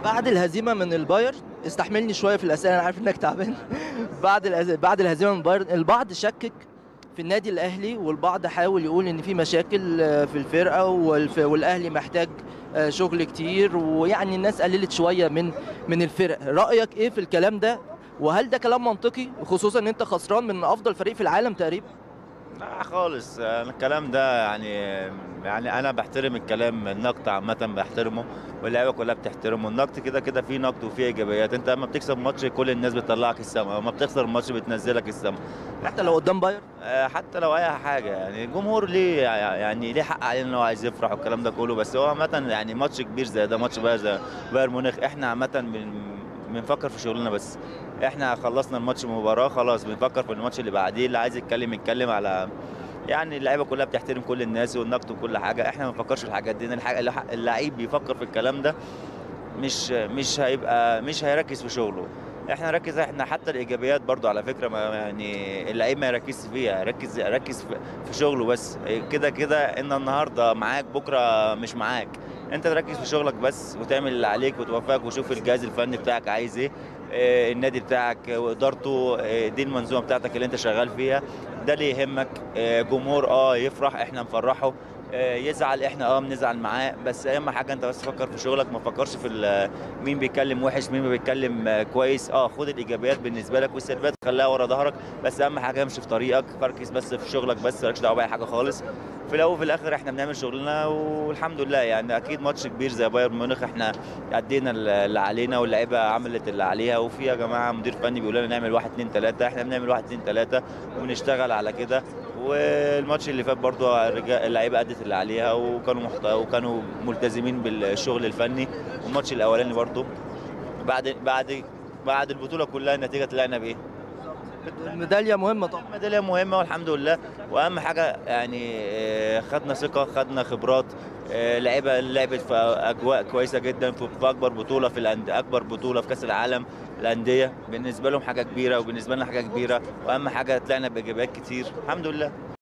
بعد الهزيمه من البايرن استحملني شويه في الاسئله انا عارف انك تعبان بعد الأز- بعد الهزيمه من البايرن البعض شكك في النادي الاهلي والبعض حاول يقول ان في مشاكل آه، في الفرقه والف- والاهلي محتاج آه، شغل كتير ويعني الناس قللت شويه من من الفرق رايك ايه في الكلام ده وهل ده كلام منطقي خصوصا ان انت خسران من افضل فريق في العالم تقريبا لا خالص أنا الكلام ده يعني يعني انا بحترم الكلام النقد عامه بحترمه واللعيبه كلها بتحترمه النقد كده كده فيه نقد وفيه ايجابيات انت لما بتكسب ماتش كل الناس بتطلعك السما لما بتخسر ماتش بتنزلك السما حتى لو قدام بايرن آه، حتى لو اي حاجه يعني الجمهور ليه يعني ليه حق علينا ان هو عايز يفرح والكلام ده كله بس هو عامه يعني ماتش كبير زي ده ماتش بقى زي بايرن ميونخ احنا عامه بن- بنفكر في شغلنا بس احنا خلصنا الماتش مباراه خلاص بنفكر في الماتش اللي بعديه اللي عايز يتكلم يتكلم على يعني اللعيبه كلها بتحترم كل الناس والنقد وكل حاجه احنا ما بنفكرش في الحاجات دي الحاجة اللعيب بيفكر في الكلام ده مش مش هيبقى مش هيركز في شغله احنا نركز احنا حتى الايجابيات برضو على فكره ما يعني اللعيب ما يركزش فيها ركز ركز في- في شغله بس كده كده ان النهارده معاك بكره مش معاك انت تركز في شغلك بس وتعمل اللي عليك وتوفقك وشوف الجهاز الفني بتاعك عايز ايه اه، النادي بتاعك وادارته اه، دي المنظومه بتاعتك اللي انت شغال فيها ده اللي يهمك اه، جمهور اه يفرح احنا نفرحه اه، يزعل احنا اه بنزعل معاه بس اهم حاجه انت بس فكر في شغلك ما تفكرش في ال- مين بيتكلم وحش مين بيتكلم اه، كويس اه خد الايجابيات بالنسبه لك والسلبيات خليها ورا ظهرك بس اهم حاجه امشي في طريقك ركز بس في شغلك بس مالكش دعوه باي حاجه خالص في الاول وفي الاخر احنا بنعمل شغلنا والحمد لله يعني اكيد ماتش كبير زي بايرن ميونخ احنا ادينا اللي علينا واللعيبه عملت اللي عليها وفي يا جماعه مدير فني بيقول لنا نعمل واحد اتنين تلاته احنا بنعمل واحد اتنين تلاته وبنشتغل على كده والماتش اللي فات برضو الرجا- اللعيبه ادت اللي عليها وكانوا محت... وكانوا ملتزمين بالشغل الفني والماتش الاولاني برضو بعد بعد بعد البطوله كلها النتيجه طلعنا بايه؟ الميداليه مهمه طبعا الميداليه مهمه والحمد لله واهم حاجه يعني آه، خدنا ثقه خدنا خبرات آه، لعيبه لعبت في اجواء كويسه جدا في في اكبر بطوله في الأند... اكبر بطوله في كاس العالم الانديه بالنسبه لهم حاجه كبيره وبالنسبه لنا حاجه كبيره واهم حاجه طلعنا بايجابيات كتير الحمد لله